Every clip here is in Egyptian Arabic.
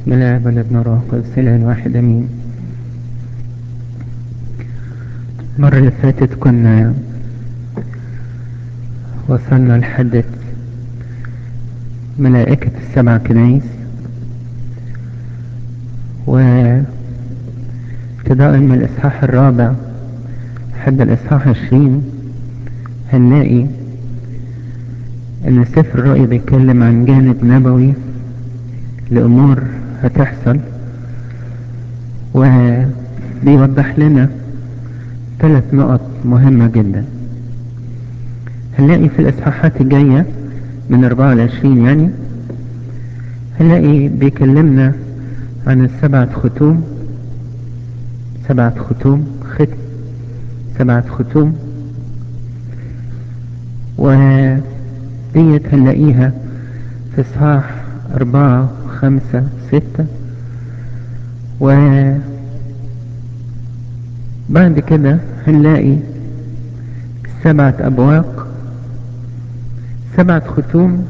بسم الله والابن روح القدس الاله الواحد امين المرة اللي فاتت كنا وصلنا لحد ملائكة السبع كنايس و ابتداء من الإصحاح الرابع لحد الإصحاح عشرين هنلاقي إن سفر الرؤيا بيتكلم عن جانب نبوي لأمور هتحصل وبيوضح لنا ثلاث نقط مهمة جدا هنلاقي في الإصحاحات الجاية من 24 يعني هنلاقي بيكلمنا عن السبعة ختوم سبعة ختوم ختم سبعة ختوم وديت هنلاقيها في إصحاح أربعة خمسة ستة وبعد كده هنلاقي سبعة أبواق سبعة ختوم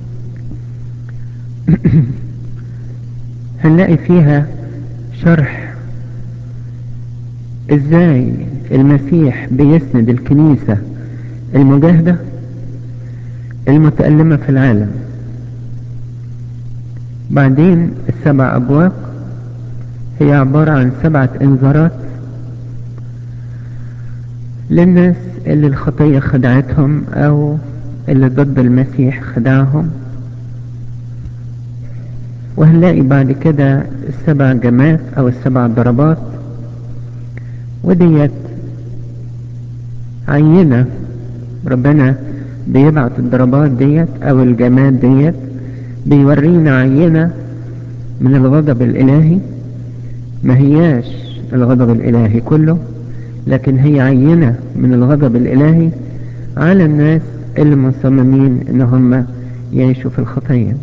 هنلاقي فيها شرح ازاي المسيح بيسند الكنيسة المجاهدة المتألمة في العالم بعدين السبع أبواب هي عبارة عن سبعة انذارات للناس اللي الخطية خدعتهم أو اللي ضد المسيح خدعهم وهنلاقي بعد كده السبع جمات أو السبع ضربات وديت عينة ربنا بيبعت الضربات ديت أو الجمات ديت بيورينا عينة من الغضب الإلهي ما هياش الغضب الإلهي كله لكن هي عينة من الغضب الإلهي على الناس اللي مصممين ان هم يعيشوا في الخطية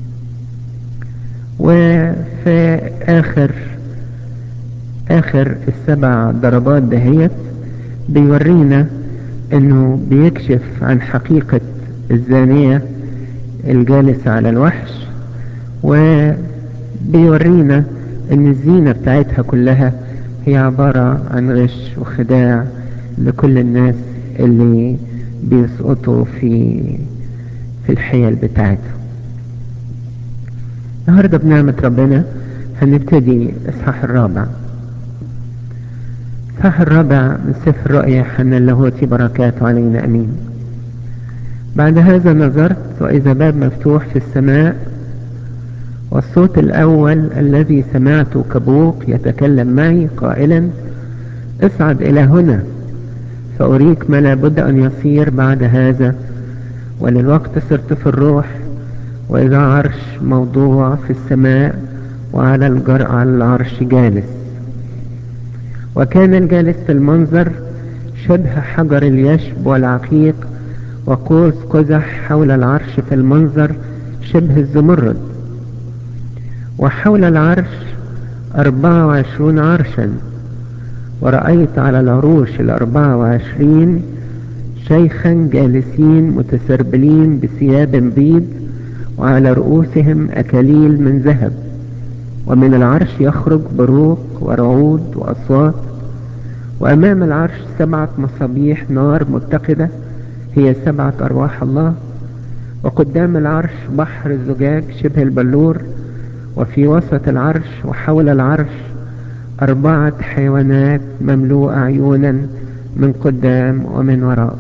وفي آخر آخر السبع ضربات دهيت بيورينا انه بيكشف عن حقيقة الزانية الجالسة على الوحش وبيورينا ان الزينة بتاعتها كلها هي عبارة عن غش وخداع لكل الناس اللي بيسقطوا في في الحيل بتاعتهم النهاردة بنعمة ربنا هنبتدي الاصحاح الرابع الاصحاح الرابع من سفر الرؤيا حنا اللاهوتي بركاته علينا امين بعد هذا نظرت وإذا باب مفتوح في السماء والصوت الأول الذي سمعته كبوق يتكلم معي قائلا اصعد إلى هنا فأريك ما لابد أن يصير بعد هذا وللوقت صرت في الروح وإذا عرش موضوع في السماء وعلى الجرء على العرش جالس وكان الجالس في المنظر شبه حجر اليشب والعقيق وقوس قزح حول العرش في المنظر شبه الزمرد وحول العرش أربعة وعشرون عرشا ورأيت على العروش الأربعة وعشرين شيخا جالسين متسربلين بثياب بيض وعلى رؤوسهم أكاليل من ذهب ومن العرش يخرج بروق ورعود وأصوات وأمام العرش سبعة مصابيح نار متقدة هي سبعة أرواح الله وقدام العرش بحر الزجاج شبه البلور وفي وسط العرش وحول العرش أربعة حيوانات مملوءة عيونا من قدام ومن وراء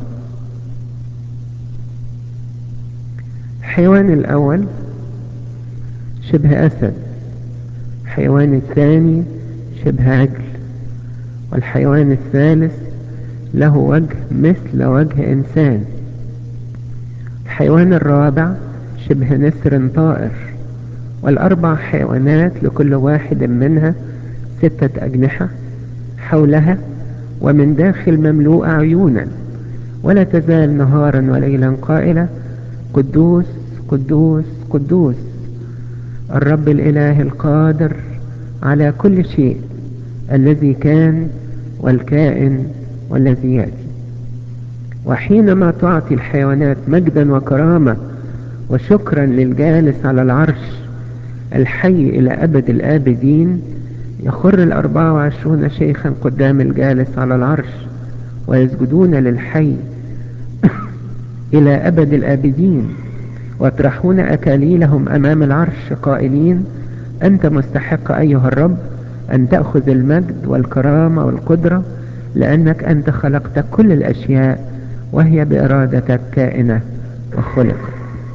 الحيوان الأول شبه أسد الحيوان الثاني شبه عجل والحيوان الثالث له وجه مثل وجه إنسان الحيوان الرابع شبه نسر طائر والأربع حيوانات لكل واحد منها ستة أجنحة حولها ومن داخل مملوءة عيونا ولا تزال نهارا وليلا قائلة قدوس قدوس قدوس الرب الإله القادر على كل شيء الذي كان والكائن والذي يأتي وحينما تعطي الحيوانات مجدا وكرامة وشكرا للجالس على العرش الحي إلى أبد الآبدين يخر الأربعة وعشرون شيخا قدام الجالس على العرش ويسجدون للحي إلى أبد الآبدين ويطرحون أكاليلهم أمام العرش قائلين أنت مستحق أيها الرب أن تأخذ المجد والكرامة والقدرة لأنك أنت خلقت كل الأشياء وهي بإرادتك كائنة وخلقت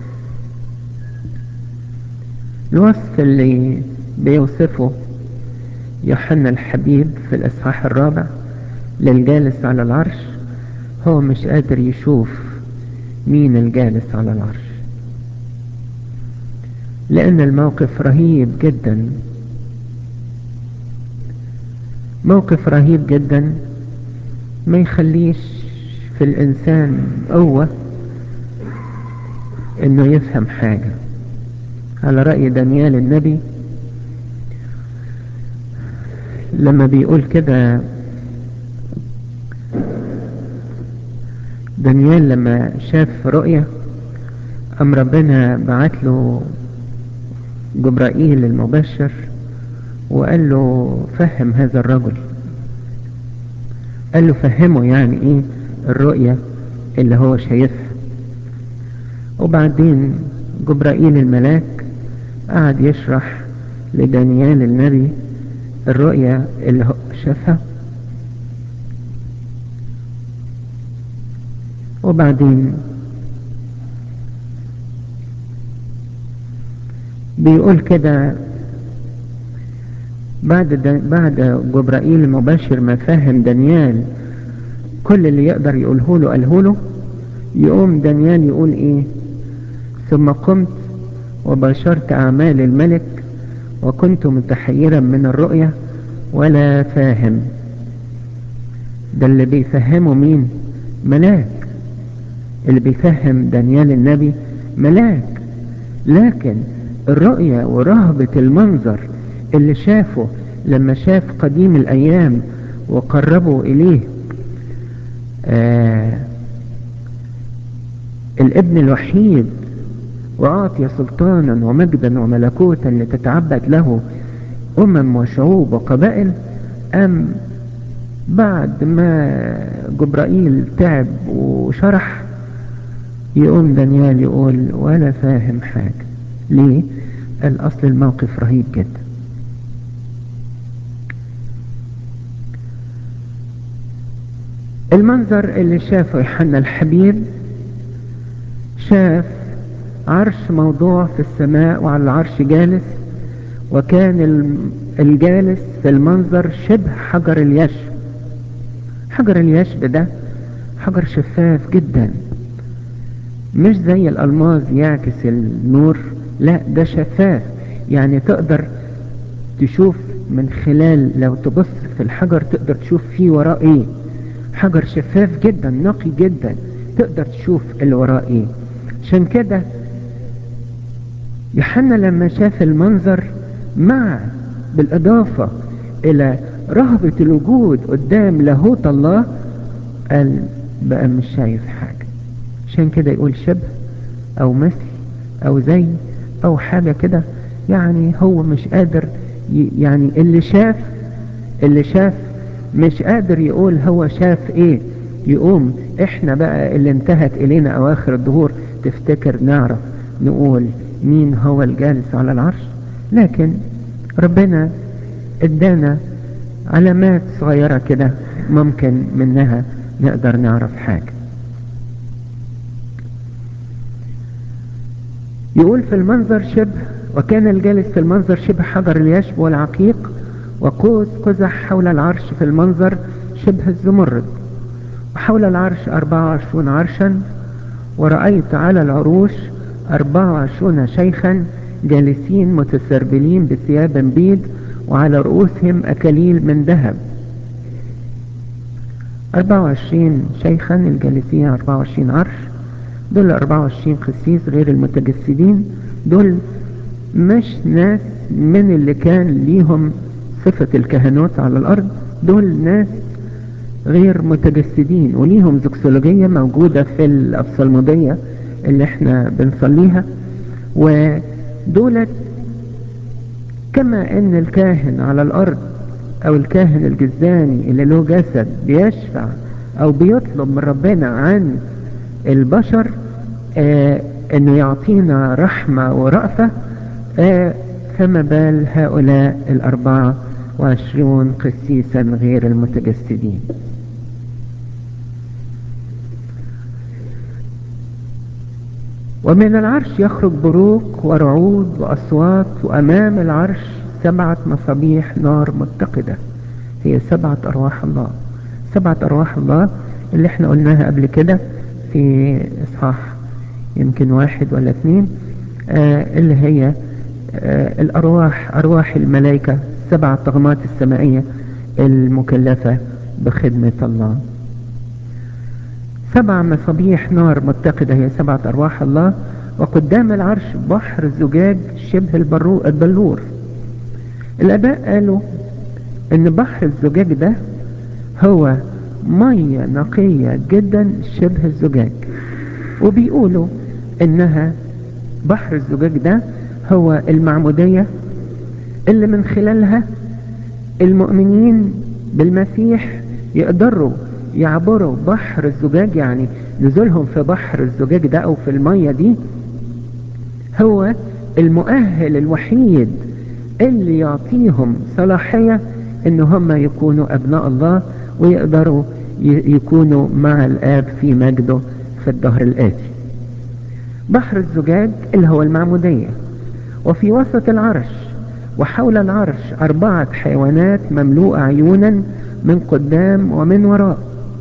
الوصف اللي بيوصفه يوحنا الحبيب في الإصحاح الرابع للجالس على العرش هو مش قادر يشوف مين الجالس على العرش لأن الموقف رهيب جدا موقف رهيب جدا ما يخليش في الإنسان قوة إنه يفهم حاجة على رأي دانيال النبي لما بيقول كده دانيال لما شاف رؤية أم ربنا بعت له جبرائيل المبشر وقال له فهم هذا الرجل قال له فهمه يعني ايه الرؤية اللي هو شايفها وبعدين جبرائيل الملاك قعد يشرح لدانيال النبي الرؤية اللي هو شافها وبعدين بيقول كده بعد بعد جبرائيل المباشر ما فهم دانيال كل اللي يقدر يقوله له قاله له يقوم دانيال يقول ايه ثم قمت وباشرت اعمال الملك وكنت متحيرا من الرؤية ولا فاهم ده اللي بيفهمه مين ملاك اللي بيفهم دانيال النبي ملاك لكن الرؤية ورهبة المنظر اللي شافه لما شاف قديم الأيام وقربوا إليه آه الابن الوحيد وأعطي سلطانا ومجدا وملكوتا لتتعبد له أمم وشعوب وقبائل أم بعد ما جبرائيل تعب وشرح يقوم دانيال يقول ولا فاهم حاجة ليه؟ الأصل الموقف رهيب جدا المنظر اللي شافه يوحنا الحبيب شاف عرش موضوع في السماء وعلى العرش جالس وكان الجالس في المنظر شبه حجر اليشب حجر اليشب ده حجر شفاف جدا مش زي الألماظ يعكس النور لا ده شفاف يعني تقدر تشوف من خلال لو تبص في الحجر تقدر تشوف فيه وراه ايه حجر شفاف جدا نقي جدا تقدر تشوف اللي وراه ايه عشان كده يوحنا لما شاف المنظر مع بالإضافة إلى رهبة الوجود قدام لاهوت الله قال بقى مش شايف حاجة عشان كده يقول شبه أو مثل أو زي أو حاجة كده يعني هو مش قادر يعني اللي شاف اللي شاف مش قادر يقول هو شاف ايه يقوم احنا بقى اللي انتهت الينا اواخر الدهور تفتكر نعرف نقول مين هو الجالس على العرش لكن ربنا ادانا علامات صغيرة كده ممكن منها نقدر نعرف حاجة يقول في المنظر شبه وكان الجالس في المنظر شبه حجر اليشب والعقيق وقوس قزح حول العرش في المنظر شبه الزمرد وحول العرش أربعة وعشرون عرشا ورأيت على العروش أربعة وعشرون شيخا جالسين متسربلين بثياب بيض وعلى رؤوسهم أكاليل من ذهب أربعة وعشرين شيخا الجالسين أربعة وعشرين عرش دول أربعة وعشرين قسيس غير المتجسدين دول مش ناس من اللي كان ليهم صفة الكهنوت على الأرض دول ناس غير متجسدين وليهم زكسولوجية موجودة في الأبصلمودية اللي احنا بنصليها ودولت كما ان الكاهن على الارض او الكاهن الجزاني اللي له جسد بيشفع او بيطلب من ربنا عن البشر آه انه يعطينا رحمة ورأفة آه فما بال هؤلاء الاربعة وعشرون قسيسا غير المتجسدين ومن العرش يخرج بروق ورعود وأصوات وأمام العرش سبعة مصابيح نار متقدة هي سبعة أرواح الله سبعة أرواح الله اللي احنا قلناها قبل كده في إصحاح يمكن واحد ولا اثنين آه اللي هي آه الأرواح أرواح الملائكة سبع طغمات السمائية المكلفة بخدمة الله سبع مصابيح نار متقدة هي سبعة أرواح الله وقدام العرش بحر زجاج شبه البلور الآباء قالوا إن بحر الزجاج ده هو مية نقية جدا شبه الزجاج وبيقولوا إنها بحر الزجاج ده هو المعمودية اللي من خلالها المؤمنين بالمسيح يقدروا يعبروا بحر الزجاج يعني نزولهم في بحر الزجاج ده او في المية دي هو المؤهل الوحيد اللي يعطيهم صلاحية ان هم يكونوا ابناء الله ويقدروا يكونوا مع الاب في مجده في الظهر الاتي بحر الزجاج اللي هو المعمودية وفي وسط العرش وحول العرش اربعة حيوانات مملوءة عيونا من قدام ومن وراء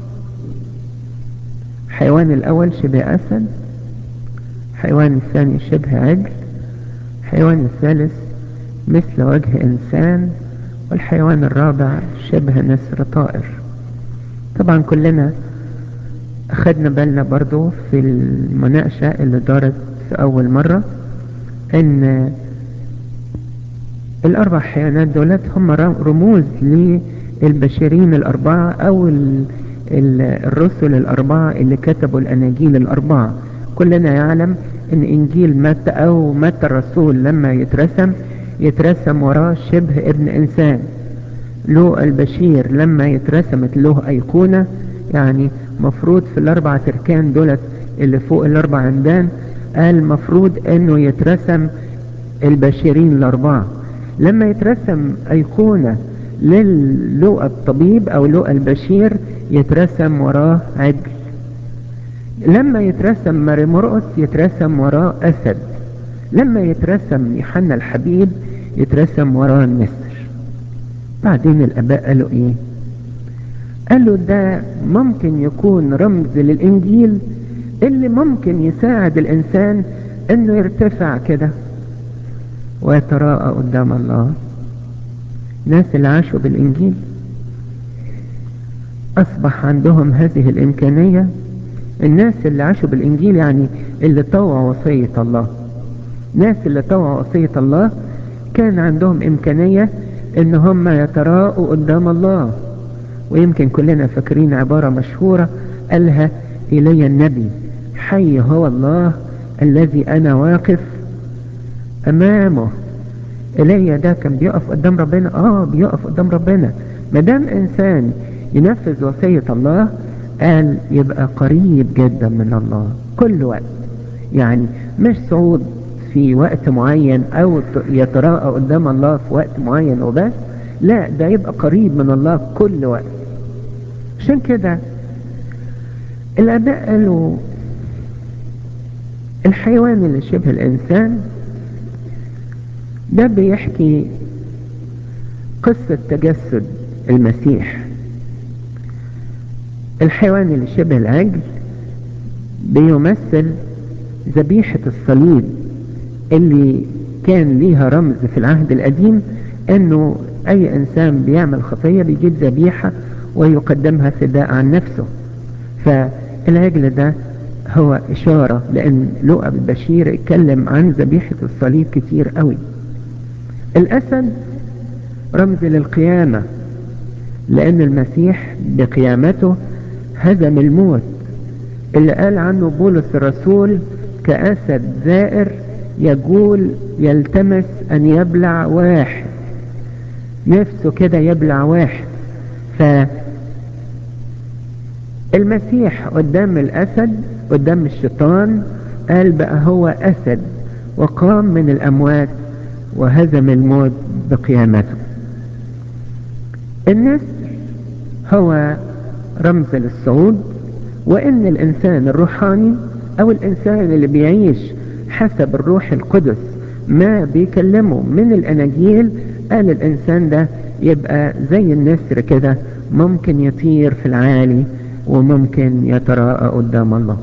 الحيوان الأول شبه أسد الحيوان الثاني شبه عجل الحيوان الثالث مثل وجه إنسان والحيوان الرابع شبه نسر طائر طبعا كلنا أخدنا بالنا برضو في المناقشة اللي دارت في أول مرة إن الأربع حيوانات دولت هم رموز للبشرين الأربعة أو الرسل الأربعة اللي كتبوا الأناجيل الأربعة كلنا يعلم أن إنجيل متى أو متى الرسول لما يترسم يترسم وراه شبه ابن إنسان له البشير لما يترسمت له أيقونة يعني مفروض في الأربع تركان دولت اللي فوق الأربع عمدان قال مفروض أنه يترسم البشيرين الأربعة لما يترسم أيقونة للؤى الطبيب او لؤى البشير يترسم وراه عجل لما يترسم ماري مرقس يترسم وراه اسد لما يترسم يوحنا الحبيب يترسم وراه النسر بعدين الاباء قالوا ايه قالوا ده ممكن يكون رمز للانجيل اللي ممكن يساعد الانسان انه يرتفع كده ويتراءى قدام الله ناس اللي عاشوا بالإنجيل أصبح عندهم هذه الإمكانية الناس اللي عاشوا بالإنجيل يعني اللي طوعوا وصية الله ناس اللي طوعوا وصية الله كان عندهم إمكانية إن هم يتراءوا قدام الله ويمكن كلنا فاكرين عبارة مشهورة قالها إلي النبي حي هو الله الذي أنا واقف أمامه ايليا ده كان بيقف قدام ربنا اه بيقف قدام ربنا ما دام انسان ينفذ وصية الله قال يبقى قريب جدا من الله كل وقت يعني مش صعود في وقت معين او يتراءى قدام الله في وقت معين وبس لا ده يبقى قريب من الله كل وقت عشان كده الاباء قالوا الحيوان اللي شبه الانسان ده بيحكي قصة تجسد المسيح الحيوان اللي شبه العجل بيمثل ذبيحة الصليب اللي كان ليها رمز في العهد القديم انه اي انسان بيعمل خطية بيجيب ذبيحة ويقدمها فداء عن نفسه فالعجل ده هو اشارة لان لؤى البشير اتكلم عن ذبيحة الصليب كتير قوي الأسد رمز للقيامة لأن المسيح بقيامته هزم الموت اللي قال عنه بولس الرسول كأسد زائر يقول يلتمس ان يبلع واحد نفسه كده يبلع واحد فالمسيح قدام الاسد قدام الشيطان قال بقى هو اسد وقام من الاموات وهزم الموت بقيامته النسر هو رمز للصعود وان الانسان الروحاني او الانسان اللي بيعيش حسب الروح القدس ما بيكلمه من الاناجيل قال الانسان ده يبقى زي النسر كده ممكن يطير في العالي وممكن يتراءى قدام الله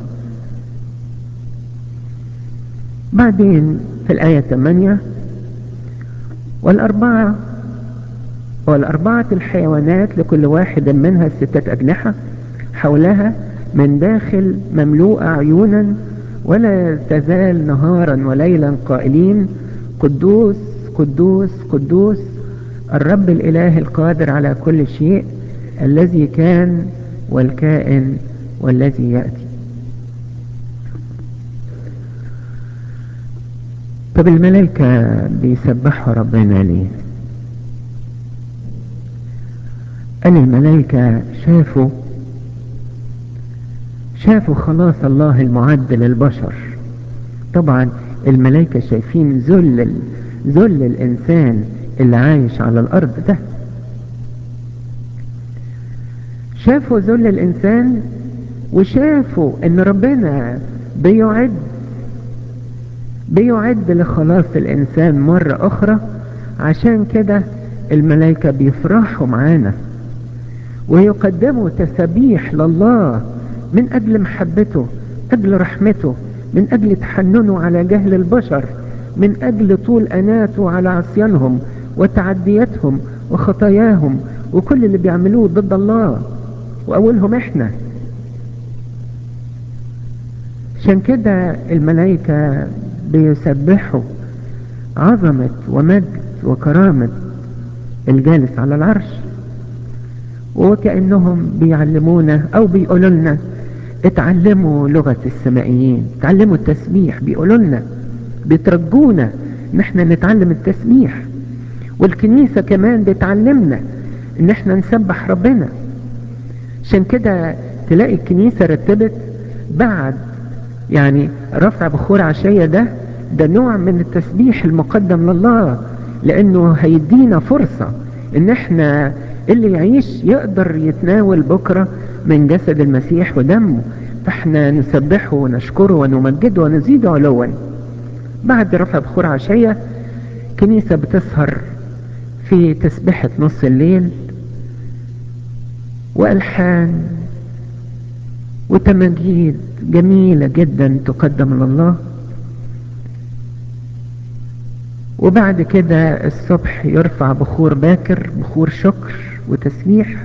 بعدين في الآية 8 والأربعة والأربعة الحيوانات لكل واحد منها ستة أجنحة حولها من داخل مملوءة عيونا ولا تزال نهارا وليلا قائلين قدوس قدوس قدوس الرب الإله القادر على كل شيء الذي كان والكائن والذي يأتي طب الملائكة بيسبحوا ربنا ليه قال الملائكة شافوا شافوا خلاص الله المعد للبشر طبعا الملائكة شايفين ذل ذل الإنسان اللي عايش على الأرض ده شافوا ذل الإنسان وشافوا إن ربنا بيعد بيعد لخلاص الإنسان مرة أخرى عشان كده الملائكة بيفرحوا معانا ويقدموا تسبيح لله من أجل محبته أجل رحمته من أجل تحننه على جهل البشر من أجل طول أناته على عصيانهم وتعدياتهم وخطاياهم وكل اللي بيعملوه ضد الله وأولهم إحنا عشان كده الملائكة بيسبحوا عظمة ومجد وكرامة الجالس على العرش وكأنهم بيعلمونا أو بيقولوا لنا اتعلموا لغة السمائيين اتعلموا التسبيح بيقولوا لنا بيترجونا ان احنا نتعلم التسبيح والكنيسة كمان بتعلمنا ان احنا نسبح ربنا عشان كده تلاقي الكنيسة رتبت بعد يعني رفع بخور عشية ده ده نوع من التسبيح المقدم لله لانه هيدينا فرصة ان احنا اللي يعيش يقدر يتناول بكرة من جسد المسيح ودمه فاحنا نسبحه ونشكره ونمجده ونزيد علوا بعد رفع بخور عشية كنيسة بتسهر في تسبحة نص الليل وألحان وتمجيد جميلة جدا تقدم لله وبعد كده الصبح يرفع بخور باكر بخور شكر وتسبيح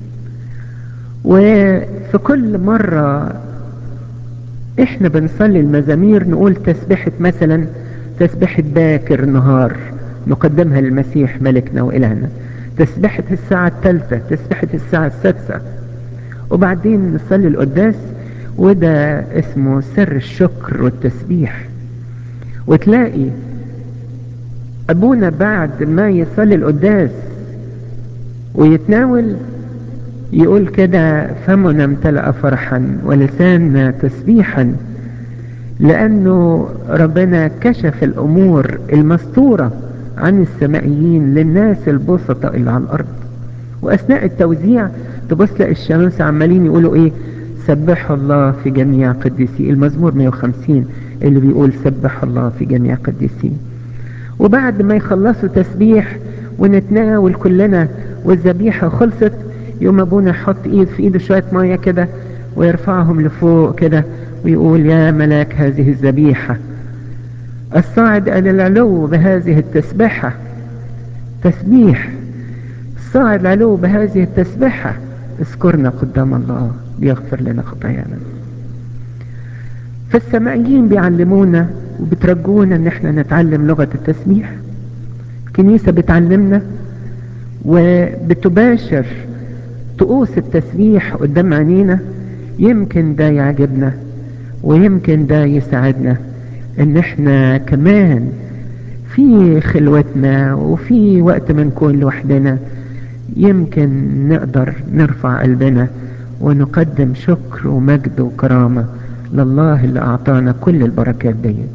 وفي كل مرة احنا بنصلي المزامير نقول تسبحة مثلا تسبحة باكر نهار نقدمها للمسيح ملكنا وإلهنا تسبحة الساعة الثالثة تسبحة الساعة السادسة وبعدين نصلي القداس وده اسمه سر الشكر والتسبيح وتلاقي ابونا بعد ما يصلي القداس ويتناول يقول كده فمنا امتلأ فرحا ولساننا تسبيحا لانه ربنا كشف الامور المستورة عن السمائيين للناس البسطة اللي على الارض واثناء التوزيع تبص تلاقي الشمس عمالين يقولوا ايه سبحوا الله في جميع قديسي المزمور 150 اللي بيقول سبح الله في جميع قديسي وبعد ما يخلصوا تسبيح ونتناول كلنا والذبيحة خلصت يوم ابونا يحط ايد في ايده شوية مية كده ويرفعهم لفوق كده ويقول يا ملاك هذه الذبيحة الصاعد الى العلو بهذه التسبيحة تسبيح الصاعد العلو بهذه التسبيحة اذكرنا قدام الله ليغفر لنا خطايانا فالسمائيين بيعلمونا وبترجونا ان احنا نتعلم لغة التسبيح الكنيسة بتعلمنا وبتباشر طقوس التسبيح قدام عينينا يمكن ده يعجبنا ويمكن ده يساعدنا ان احنا كمان في خلوتنا وفي وقت ما نكون لوحدنا يمكن نقدر نرفع قلبنا ونقدم شكر ومجد وكرامة لله اللي اعطانا كل البركات ديت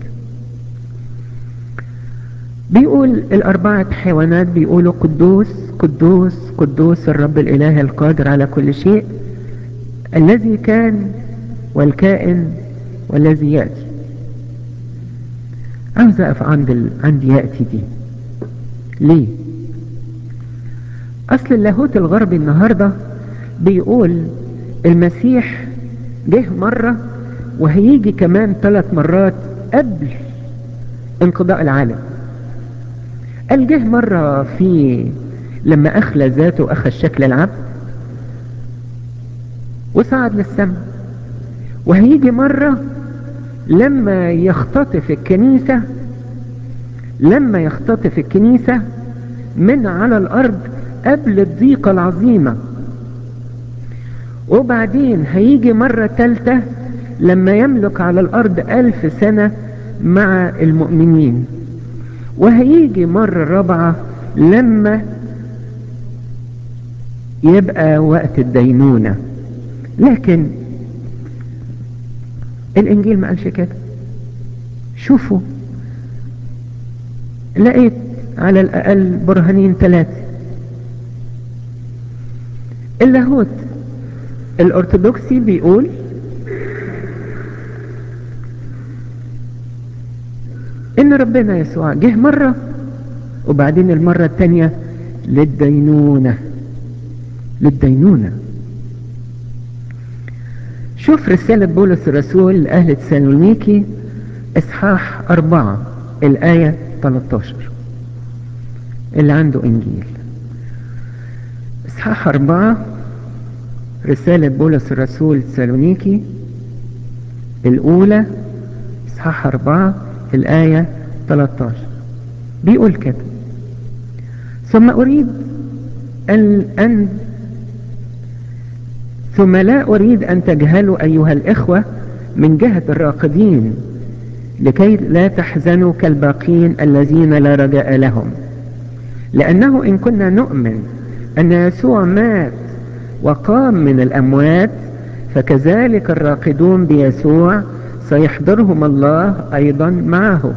بيقول الاربعة حيوانات بيقولوا قدوس قدوس قدوس الرب الاله القادر على كل شيء الذي كان والكائن والذي يأتي عاوز اقف عند ال... عند يأتي دي ليه اصل اللاهوت الغربي النهاردة بيقول المسيح جه مرة وهيجي كمان ثلاث مرات قبل انقضاء العالم قال جه مرة في لما اخلى ذاته واخذ شكل العبد وصعد للسماء وهيجي مرة لما يختطف الكنيسة لما يختطف الكنيسة من على الارض قبل الضيقة العظيمة وبعدين هيجي مرة تالتة لما يملك على الارض الف سنة مع المؤمنين وهيجي مرة رابعة لما يبقى وقت الدينونة لكن الانجيل ما قالش كده شوفوا لقيت على الاقل برهانين ثلاثة اللاهوت الارثوذكسي بيقول ان ربنا يسوع جه مرة وبعدين المرة التانية للدينونة للدينونة شوف رسالة بولس الرسول لأهل تسالونيكي إصحاح أربعة الآية 13 اللي عنده إنجيل إصحاح أربعة رسالة بولس الرسول تسالونيكي الأولى إصحاح أربعة الآية 13 بيقول كده ثم أريد أن, أن ثم لا أريد أن تجهلوا أيها الإخوة من جهة الراقدين لكي لا تحزنوا كالباقين الذين لا رجاء لهم لأنه إن كنا نؤمن أن يسوع مات وقام من الأموات فكذلك الراقدون بيسوع سيحضرهم الله أيضا معه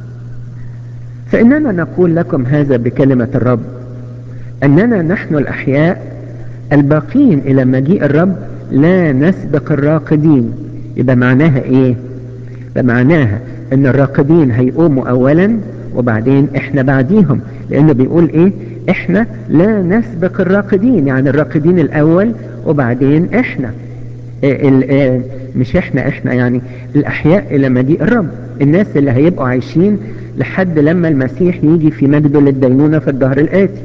فإننا نقول لكم هذا بكلمة الرب أننا نحن الأحياء الباقين إلى مجيء الرب لا نسبق الراقدين يبقى معناها إيه يبقى معناها أن الراقدين هيقوموا أولا وبعدين إحنا بعديهم لأنه بيقول إيه إحنا لا نسبق الراقدين يعني الراقدين الأول وبعدين إحنا إيه مش إحنا إحنا يعني الأحياء إلى مجيء الرب الناس اللي هيبقوا عايشين لحد لما المسيح يجي في مجده للدينونة في الظهر الآتي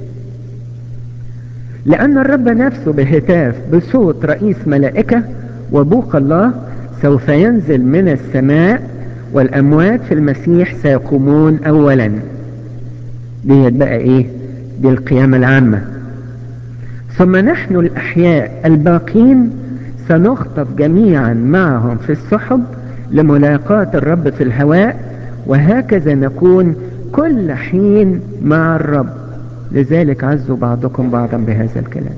لأن الرب نفسه بهتاف بصوت رئيس ملائكة وبوق الله سوف ينزل من السماء والأموات في المسيح سيقومون أولا دي بقى إيه دي القيامة العامة ثم نحن الأحياء الباقين سنخطف جميعا معهم في السحب لملاقاة الرب في الهواء وهكذا نكون كل حين مع الرب لذلك عزوا بعضكم بعضا بهذا الكلام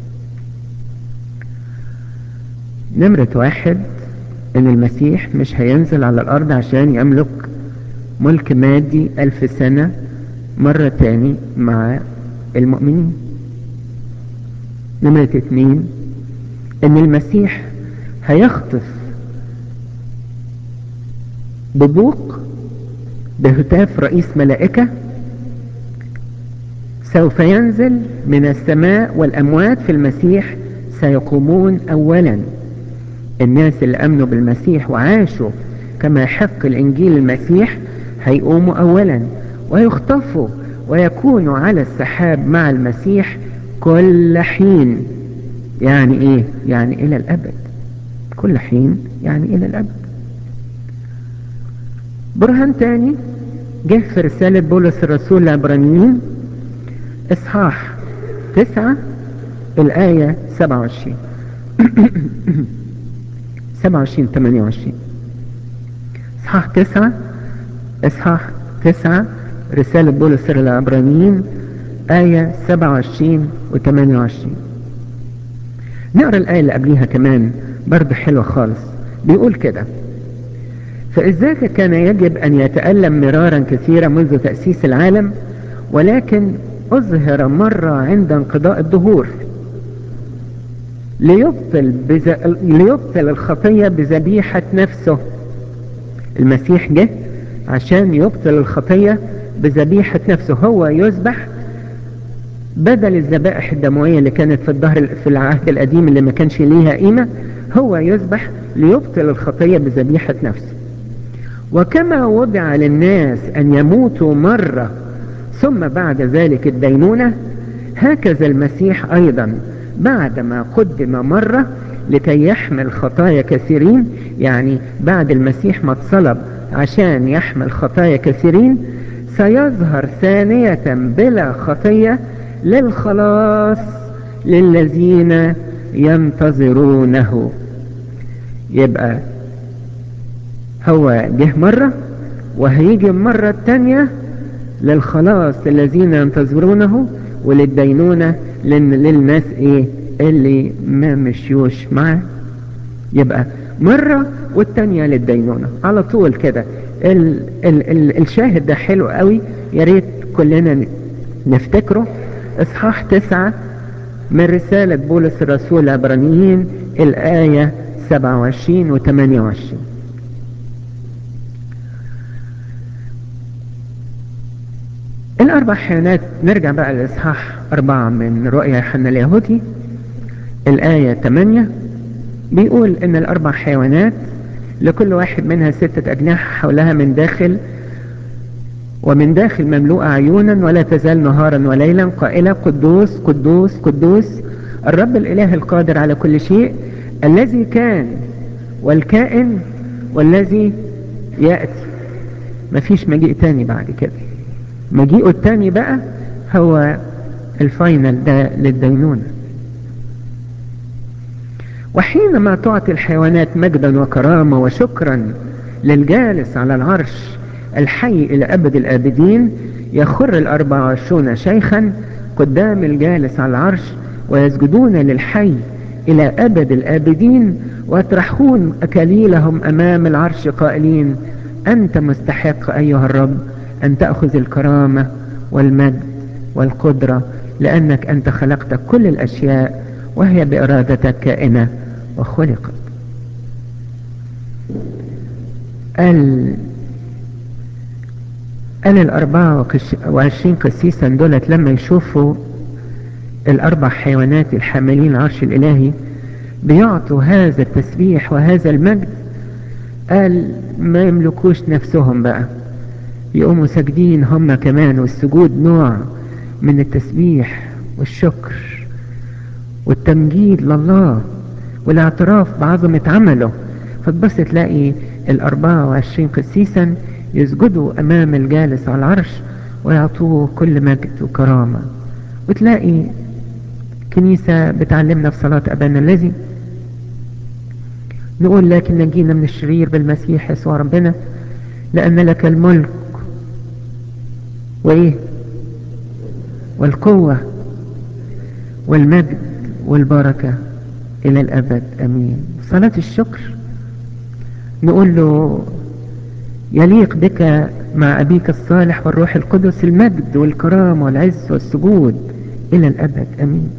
نمرة واحد ان المسيح مش هينزل على الارض عشان يملك ملك مادي الف سنة مرة تاني مع المؤمنين نمرة اتنين ان المسيح هيخطف ببوق بهتاف رئيس ملائكة سوف ينزل من السماء والأموات في المسيح سيقومون أولا الناس اللي أمنوا بالمسيح وعاشوا كما يحق الإنجيل المسيح هيقوموا أولا ويخطفوا ويكونوا على السحاب مع المسيح كل حين يعني إيه؟ يعني إلى الأبد كل حين يعني إلى الأبد برهان تاني جه في رسالة بولس الرسول العبرانيين اصحاح تسعة الآية سبعة وعشرين سبعة وعشرين تمانية وعشرين اصحاح تسعة اصحاح تسعة رسالة بولس العبرانيين آية 27 و 28 نقرا الآية اللي قبليها كمان برضه حلوة خالص بيقول كده فإذاك كان يجب أن يتألم مرارا كثيرا منذ تأسيس العالم ولكن أظهر مرة عند انقضاء الدهور ليبطل, بز... ليبطل الخطية بذبيحة نفسه المسيح جه عشان يبطل الخطية بذبيحة نفسه هو يذبح بدل الذبائح الدموية اللي كانت في الظهر في العهد القديم اللي ما كانش ليها قيمة هو يذبح ليبطل الخطية بذبيحة نفسه وكما وضع للناس أن يموتوا مرة ثم بعد ذلك الدينونة هكذا المسيح أيضا بعدما قدم مرة لكي يحمل خطايا كثيرين يعني بعد المسيح ما اتصلب عشان يحمل خطايا كثيرين سيظهر ثانية بلا خطية للخلاص للذين ينتظرونه يبقى هو جه مرة وهيجي المرة التانية للخلاص الذين ينتظرونه وللدينونة للناس ايه اللي ما مشيوش معاه يبقى مرة والتانية للدينونة على طول كده ال ال ال الشاهد ده حلو قوي يا ريت كلنا نفتكره اصحاح تسعة من رسالة بولس الرسول العبرانيين الآية 27 و 28 الأربع حيوانات نرجع بقى لإصحاح أربعة من رؤيا يوحنا اليهودي الآية 8 بيقول إن الأربع حيوانات لكل واحد منها ستة أجنحة حولها من داخل ومن داخل مملوءة عيونا ولا تزال نهارا وليلا قائلة قدوس قدوس قدوس الرب الإله القادر على كل شيء الذي كان والكائن والذي يأتي مفيش مجيء تاني بعد كده مجيئه التاني بقى هو الفاينل ده للدينونة وحينما تعطي الحيوانات مجدا وكرامة وشكرا للجالس على العرش الحي إلى أبد الآبدين يخر الأربع وعشرون شيخا قدام الجالس على العرش ويسجدون للحي إلى أبد الآبدين ويطرحون أكاليلهم أمام العرش قائلين أنت مستحق أيها الرب أن تأخذ الكرامة والمجد والقدرة لأنك أنت خلقت كل الأشياء وهي بإرادتك كائنة وخلقت قال قال الأربعة وعشرين قسيسا دولت لما يشوفوا الأربع حيوانات الحاملين العرش الإلهي بيعطوا هذا التسبيح وهذا المجد قال ما يملكوش نفسهم بقى يقوموا ساجدين هم كمان والسجود نوع من التسبيح والشكر والتمجيد لله والاعتراف بعظمة عمله فتبص تلاقي الأربعة وعشرين قسيسا يسجدوا أمام الجالس على العرش ويعطوه كل مجد وكرامة وتلاقي كنيسة بتعلمنا في صلاة أبانا الذي نقول لكن نجينا من الشرير بالمسيح يسوع ربنا لأن لك الملك وإيه والقوة والمجد والبركة إلى الأبد أمين صلاة الشكر نقول له يليق بك مع أبيك الصالح والروح القدس المجد والكرامة والعز والسجود إلى الأبد أمين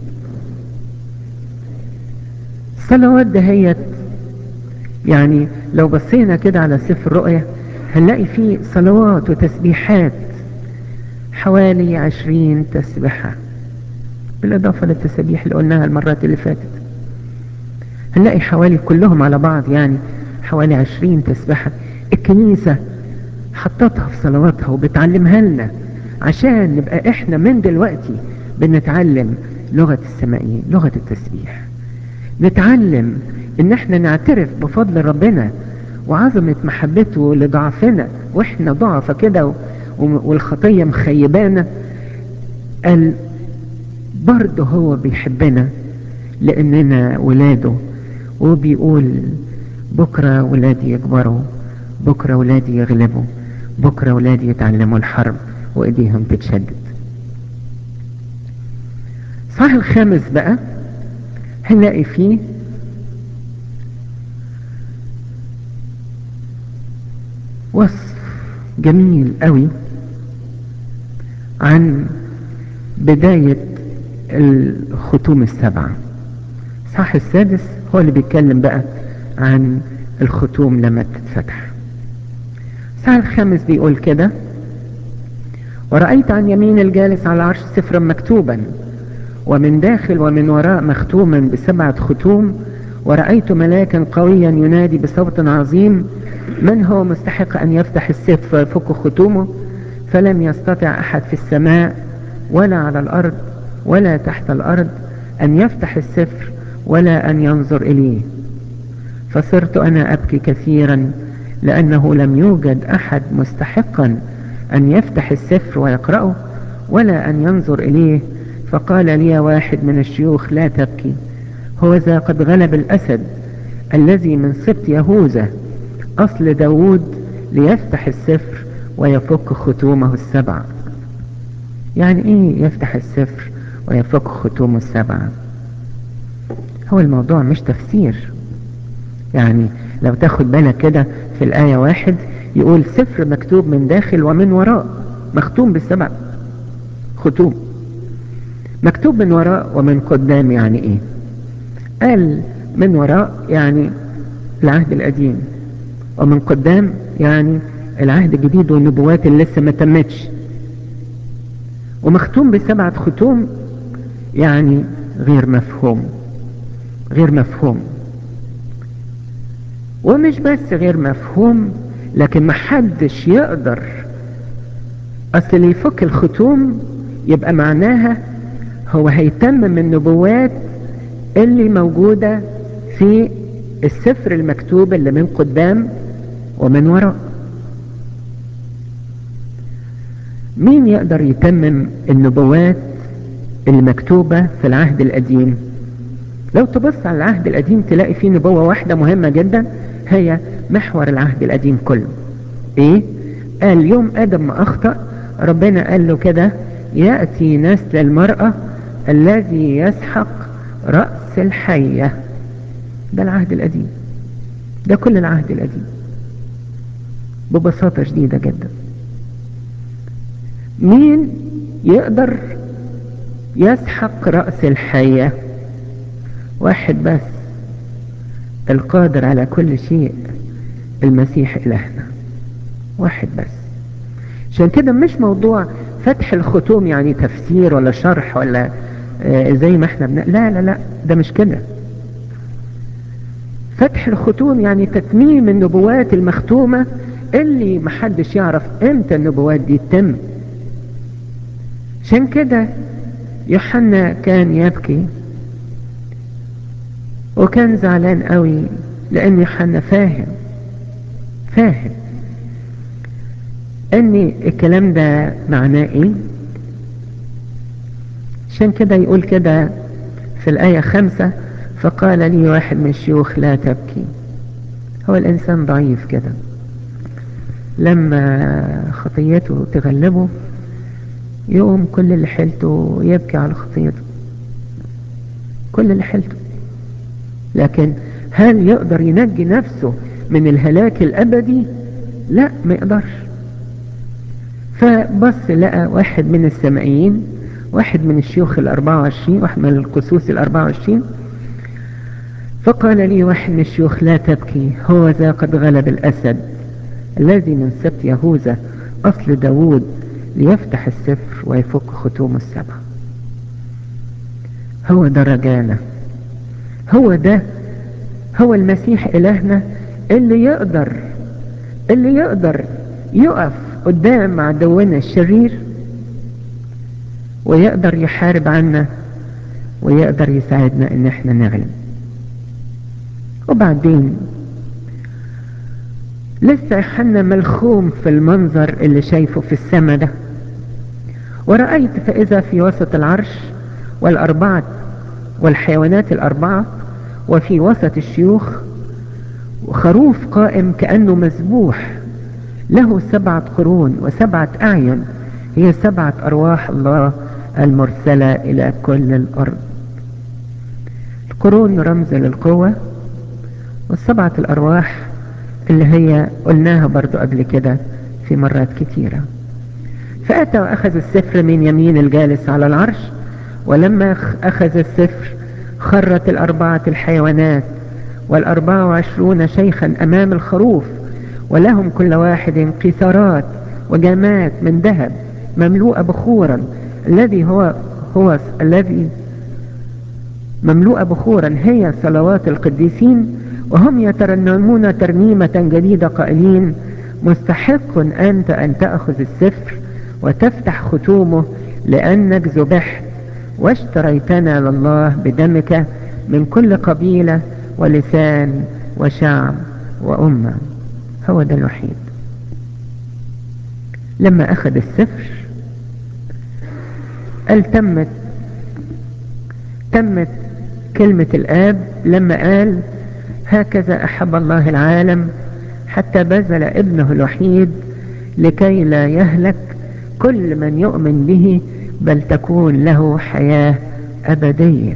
الصلوات دهيت يعني لو بصينا كده على سفر الرؤية هنلاقي فيه صلوات وتسبيحات حوالي عشرين تسبيحة بالإضافة للتسبيح اللي قلناها المرات اللي فاتت هنلاقي حوالي كلهم على بعض يعني حوالي عشرين تسبيحة الكنيسة حطتها في صلواتها وبتعلمها لنا عشان نبقى احنا من دلوقتي بنتعلم لغة السمائيين لغة التسبيح نتعلم ان احنا نعترف بفضل ربنا وعظمة محبته لضعفنا واحنا ضعفة كده والخطية مخيبانا قال برضه هو بيحبنا لاننا ولاده وبيقول بكرة ولادي يكبروا بكرة ولادي يغلبوا بكرة ولادي يتعلموا الحرب وايديهم تتشدد صح الخامس بقى هنلاقي فيه وصف جميل قوي عن بداية الختوم السبعة صح السادس هو اللي بيتكلم بقى عن الختوم لما تتفتح صح الخامس بيقول كده ورأيت عن يمين الجالس على العرش سفرا مكتوبا ومن داخل ومن وراء مختوما بسبعة ختوم ورأيت ملاكا قويا ينادي بصوت عظيم من هو مستحق أن يفتح السيف ويفك ختومه فلم يستطع أحد في السماء ولا على الأرض ولا تحت الأرض أن يفتح السفر ولا أن ينظر إليه فصرت أنا أبكي كثيرا لأنه لم يوجد أحد مستحقا أن يفتح السفر ويقرأه ولا أن ينظر إليه فقال لي واحد من الشيوخ لا تبكي هو ذا قد غلب الأسد الذي من سبط يهوذا أصل داود ليفتح السفر ويفك ختومه السبع يعني ايه يفتح السفر ويفك ختومه السبعة هو الموضوع مش تفسير يعني لو تاخد بالك كده في الآية واحد يقول سفر مكتوب من داخل ومن وراء مختوم بالسبع ختوم مكتوب من وراء ومن قدام يعني ايه قال من وراء يعني العهد القديم ومن قدام يعني العهد الجديد والنبوات اللي لسه ما تمتش ومختوم بسبعة ختوم يعني غير مفهوم غير مفهوم ومش بس غير مفهوم لكن محدش يقدر اصل اللي يفك الختوم يبقى معناها هو هيتمم النبوات اللي موجودة في السفر المكتوب اللي من قدام ومن وراء مين يقدر يتمم النبوات المكتوبة في العهد القديم لو تبص على العهد القديم تلاقي فيه نبوة واحدة مهمة جدا هي محور العهد القديم كله ايه قال يوم ادم ما اخطأ ربنا قال له كده يأتي نسل المرأة الذي يسحق رأس الحية ده العهد القديم ده كل العهد القديم ببساطة شديدة جدا مين يقدر يسحق رأس الحية واحد بس القادر على كل شيء المسيح إلهنا واحد بس عشان كده مش موضوع فتح الختوم يعني تفسير ولا شرح ولا آه زي ما احنا بنا لا لا لا ده مش كده فتح الختوم يعني تتميم النبوات المختومة اللي محدش يعرف امتى النبوات دي تتم عشان كده يوحنا كان يبكي وكان زعلان قوي لان يوحنا فاهم فاهم ان الكلام ده معناه ايه عشان كده يقول كده في الآية خمسة فقال لي واحد من الشيوخ لا تبكي هو الإنسان ضعيف كده لما خطيته تغلبه يقوم كل اللي حيلته يبكي على خطيته كل اللي حيلته لكن هل يقدر ينجي نفسه من الهلاك الأبدي لا ما يقدرش فبص لقى واحد من السمائيين واحد من الشيوخ الأربعة وعشرين واحد من القسوس الأربعة وعشرين فقال لي واحد من الشيوخ لا تبكي هو ذا قد غلب الأسد الذي من سبت يهوذا أصل داود ليفتح السفر ويفك ختوم السبع هو ده رجانا هو ده هو المسيح إلهنا اللي يقدر اللي يقدر يقف قدام عدونا الشرير ويقدر يحارب عنا ويقدر يساعدنا ان احنا نغلب وبعدين لسه يوحنا ملخوم في المنظر اللي شايفه في السماء ده ورأيت فإذا في وسط العرش والأربعة والحيوانات الأربعة وفي وسط الشيوخ خروف قائم كأنه مذبوح له سبعة قرون وسبعة أعين هي سبعة أرواح الله المرسلة إلى كل الأرض القرون رمز للقوة والسبعة الأرواح اللي هي قلناها برضو قبل كده في مرات كتيرة فأتى وأخذ السفر من يمين الجالس على العرش ولما أخذ السفر خرت الأربعة الحيوانات والأربعة وعشرون شيخا أمام الخروف ولهم كل واحد قيثارات وجامات من ذهب مملوءة بخورا الذي هو هو الذي مملوءة بخورا هي صلوات القديسين وهم يترنمون ترنيمة جديدة قائلين مستحق أنت أن تأخذ السفر وتفتح ختومه لأنك ذبحت واشتريتنا لله بدمك من كل قبيلة ولسان وشعب وأمة هو ده الوحيد لما أخذ السفر قال تمت تمت كلمة الآب لما قال هكذا أحب الله العالم حتى بذل ابنه الوحيد لكي لا يهلك كل من يؤمن به بل تكون له حياة أبدية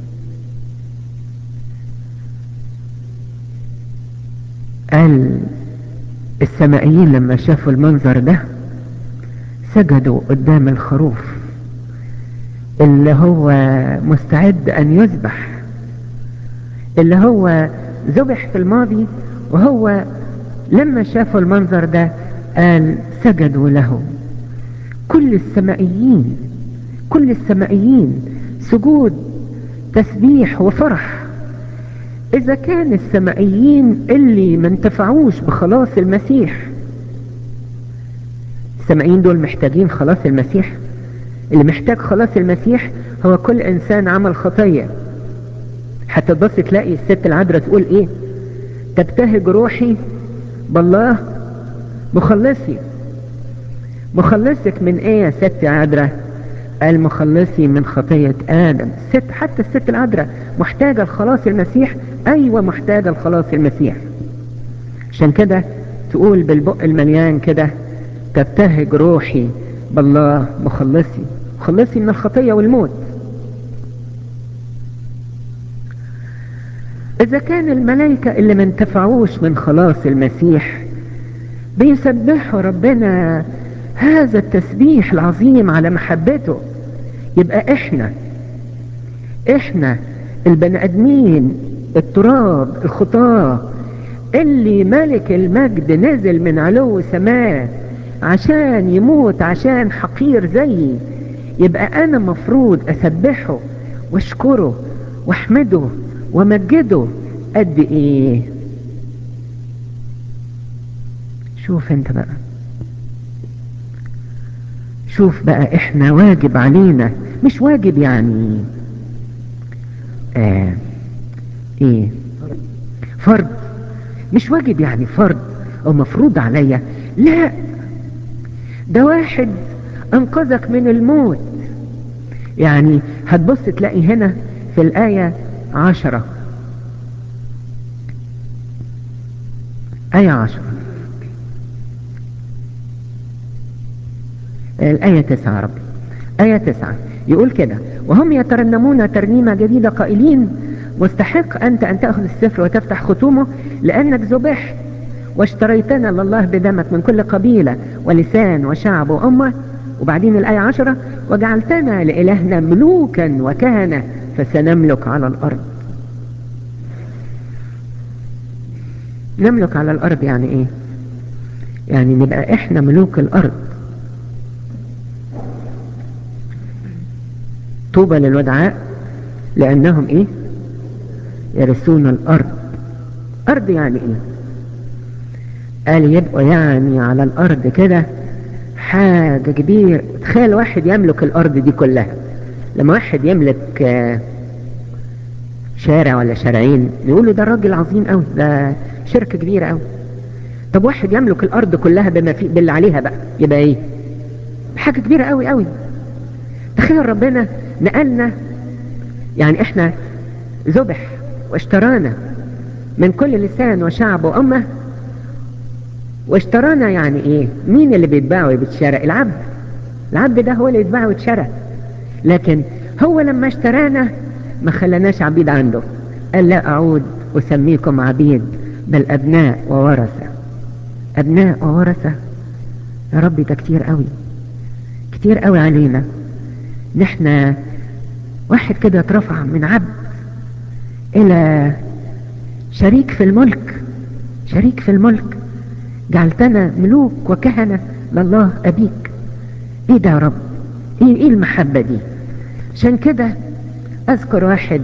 قال السمائيين لما شافوا المنظر ده سجدوا قدام الخروف اللي هو مستعد أن يذبح اللي هو ذبح في الماضي وهو لما شافوا المنظر ده قال سجدوا له كل السمائيين كل السمائيين سجود تسبيح وفرح إذا كان السمائيين اللي ما انتفعوش بخلاص المسيح السمائيين دول محتاجين خلاص المسيح اللي محتاج خلاص المسيح هو كل إنسان عمل خطية حتى تبص تلاقي الست العذراء تقول إيه تبتهج روحي بالله مخلصي مخلصك من ايه يا ست عذراء قال مخلصي من خطية آدم الست حتى الست العذراء محتاجة لخلاص المسيح أيوة محتاجة لخلاص المسيح عشان كده تقول بالبق المليان كده تبتهج روحي بالله مخلصي مخلصي من الخطية والموت إذا كان الملائكة اللي ما انتفعوش من خلاص المسيح بيسبحوا ربنا هذا التسبيح العظيم على محبته يبقى احنا احنا البني ادمين التراب الخطاة اللي ملك المجد نزل من علو سماه عشان يموت عشان حقير زيي يبقى انا مفروض اسبحه واشكره واحمده ومجده قد ايه شوف انت بقى شوف بقى احنا واجب علينا مش واجب يعني آه ايه فرض مش واجب يعني فرض او مفروض عليا لا ده واحد انقذك من الموت يعني هتبص تلاقي هنا في الآية عشرة آية عشرة الآية تسعة ربي آية تسعة يقول كده وهم يترنمون ترنيمة جديدة قائلين مستحق أنت أن تأخذ السفر وتفتح ختومه لأنك ذبحت واشتريتنا لله بدمك من كل قبيلة ولسان وشعب وأمة وبعدين الآية عشرة وجعلتنا لإلهنا ملوكا وكهنة فسنملك على الأرض نملك على الأرض يعني إيه يعني نبقى إحنا ملوك الأرض طوبى للودعاء لأنهم إيه يرثون الأرض أرض يعني إيه قال يبقوا يعني على الأرض كده حاجة كبيرة تخيل واحد يملك الأرض دي كلها لما واحد يملك شارع ولا شارعين يقولوا ده راجل عظيم قوي ده شركة كبيرة قوي طب واحد يملك الأرض كلها بما في باللي عليها بقى يبقى إيه حاجة كبيرة قوي قوي تخيل ربنا نقلنا يعني احنا ذبح واشترانا من كل لسان وشعب وأمة واشترانا يعني ايه مين اللي بيتباع وبيتشرى العبد العبد ده هو اللي يتباع ويتشرى لكن هو لما اشترانا ما خلناش عبيد عنده قال لا اعود اسميكم عبيد بل ابناء وورثة ابناء وورثة يا ربي ده كتير قوي كتير قوي علينا نحن واحد كده اترفع من عبد الى شريك في الملك شريك في الملك جعلتنا ملوك وكهنة لله أبيك ايه ده يا رب ايه, إيه المحبة دي عشان كده اذكر واحد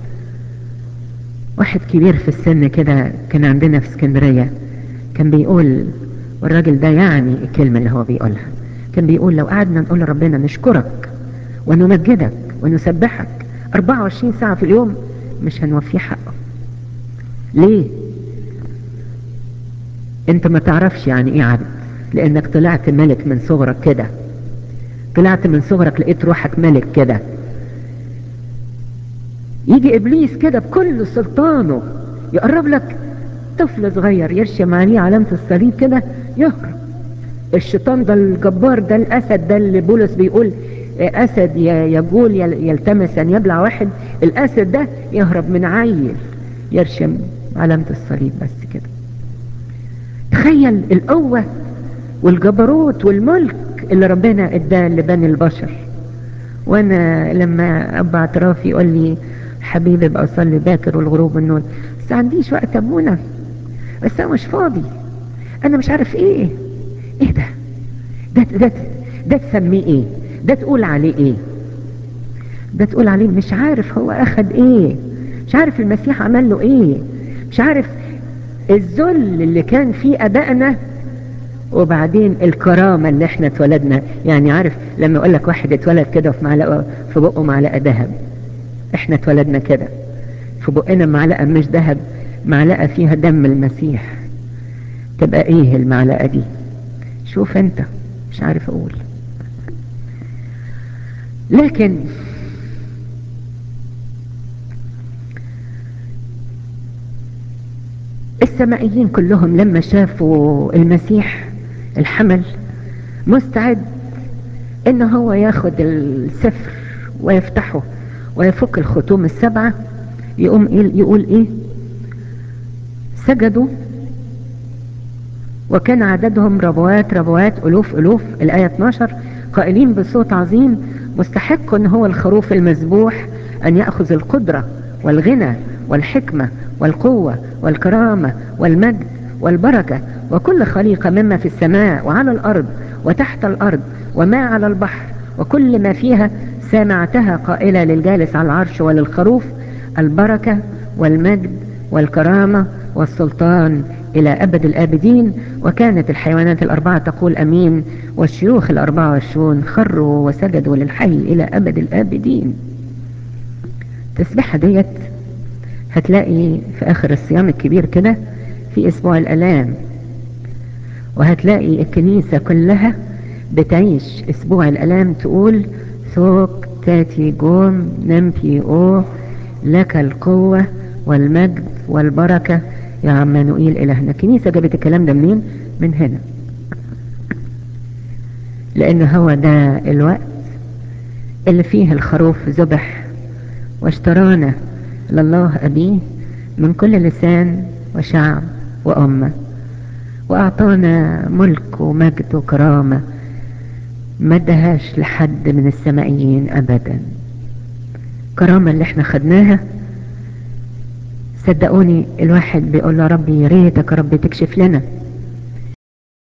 واحد كبير في السن كده كان عندنا في اسكندرية كان بيقول والراجل ده يعني الكلمة اللي هو بيقولها كان بيقول لو قعدنا نقول لربنا نشكرك ونمجدك ونسبحك 24 ساعة في اليوم مش هنوفيه حقه ليه انت ما تعرفش يعني ايه عبد لانك طلعت ملك من صغرك كده طلعت من صغرك لقيت روحك ملك كده يجي ابليس كده بكل سلطانه يقرب لك طفل صغير يرشم عليه علامة الصليب كده يهرب الشيطان ده الجبار ده الاسد ده اللي بولس بيقول اسد يجول يلتمس ان يبلع واحد الاسد ده يهرب من عيل يرشم علامة الصليب بس كده تخيل القوة والجبروت والملك اللي ربنا اداه لبني البشر وانا لما ابا اعترافي يقول لي حبيبي بقى اصلي باكر والغروب والنور بس عنديش وقت ابونا بس انا مش فاضي انا مش عارف ايه ايه ده ده ده ده تسميه ايه ده تقول عليه ايه ده تقول عليه مش عارف هو اخد ايه مش عارف المسيح عمل له ايه مش عارف الذل اللي كان فيه ابائنا وبعدين الكرامة اللي احنا اتولدنا يعني عارف لما اقول لك واحد اتولد كده في معلقة في بقه معلقة ذهب احنا اتولدنا كده في بقنا معلقة مش ذهب معلقة فيها دم المسيح تبقى ايه المعلقة دي شوف انت مش عارف اقول لكن السمائيين كلهم لما شافوا المسيح الحمل مستعد ان هو ياخد السفر ويفتحه ويفك الختوم السبعة يقوم يقول ايه سجدوا وكان عددهم ربوات ربوات ألوف ألوف الآية 12 قائلين بصوت عظيم مستحق هو الخروف المذبوح أن يأخذ القدرة والغنى والحكمة والقوة والكرامة والمجد والبركة وكل خليقة مما في السماء وعلى الأرض وتحت الأرض وما على البحر وكل ما فيها سمعتها قائلة للجالس على العرش وللخروف البركة والمجد والكرامة والسلطان إلى أبد الآبدين وكانت الحيوانات الأربعة تقول أمين والشيوخ الأربعة والشون خروا وسجدوا للحي إلى أبد الآبدين تسبحة ديت هتلاقي في آخر الصيام الكبير كده في أسبوع الألام وهتلاقي الكنيسة كلها بتعيش أسبوع الألام تقول ثوك تاتي جوم نمتي أو لك القوة والمجد والبركة يا عمانوئيل إلهنا الكنيسة جابت الكلام ده منين من هنا لأن هو ده الوقت اللي فيه الخروف ذبح واشترانا لله أبيه من كل لسان وشعب وأمة وأعطانا ملك ومجد وكرامة ما ادهاش لحد من السمائيين أبدا كرامة اللي احنا خدناها صدقوني الواحد بيقول له ربي يا ريتك ربي تكشف لنا